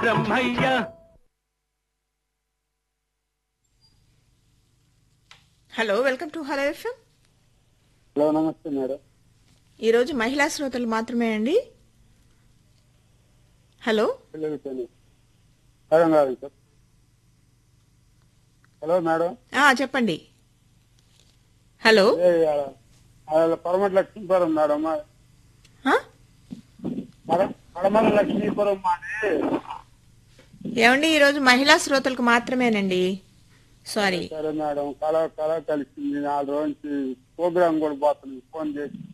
Brahmaiah hello welcome to hello FM hello namaste madam ఈరోజు మహిళా శ్రోతలు మాత్రమే అండి హలో పిల్లలతోని అర్థం కాదు సార్ హలో మేడం ఆ, చెప్పండి హలో ఏ అలా పరమటి లక్ష్మీపురం మేడం మా- ఆ? పర- పడమల లక్ష్మీపురం మాది ఏమండి ఈరోజు మహిళా శ్రోతలకు మాత్రమేనండి సారీ సరే మేడం కళ కళ కలిసింది నాలుగు రోజు నుంచి ప్రోగ్రామ్ కూడా పోతుంది ఫోన్ చేసి